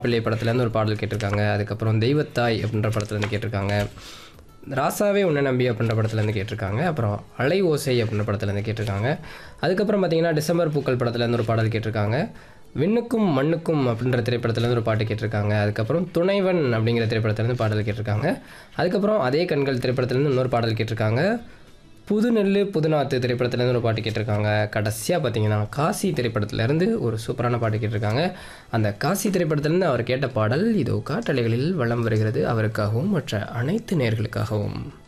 பிள்ளை படத்துலேருந்து ஒரு பாடல் கேட்டிருக்காங்க அதுக்கப்புறம் தெய்வத்தாய் அப்படின்ற படத்துலேருந்து கேட்டிருக்காங்க ராசாவே உன்னை நம்பி அப்படின்ற படத்துலேருந்து கேட்டிருக்காங்க அப்புறம் அலை ஓசை அப்படின்ற படத்துலேருந்து கேட்டிருக்காங்க அதுக்கப்புறம் பார்த்தீங்கன்னா டிசம்பர் பூக்கள் படத்துலேருந்து ஒரு பாடல் கேட்டிருக்காங்க விண்ணுக்கும் மண்ணுக்கும் அப்படின்ற திரைப்படத்துலேருந்து ஒரு பாட்டு கேட்டிருக்காங்க அதுக்கப்புறம் துணைவன் அப்படிங்கிற திரைப்படத்துலேருந்து பாடல் கேட்டிருக்காங்க அதுக்கப்புறம் அதே கண்கள் திரைப்படத்துலேருந்து இன்னொரு பாடல் கேட்டிருக்காங்க புது நெல்லு புதுநாத்து திரைப்படத்துலேருந்து ஒரு பாட்டு கேட்டிருக்காங்க கடைசியாக பார்த்தீங்கன்னா காசி திரைப்படத்துலேருந்து ஒரு சூப்பரான பாட்டு கேட்டிருக்காங்க அந்த காசி திரைப்படத்துலேருந்து அவர் கேட்ட பாடல் இதோ காட்டலைகளில் வலம் வருகிறது அவருக்காகவும் மற்ற அனைத்து நேர்களுக்காகவும்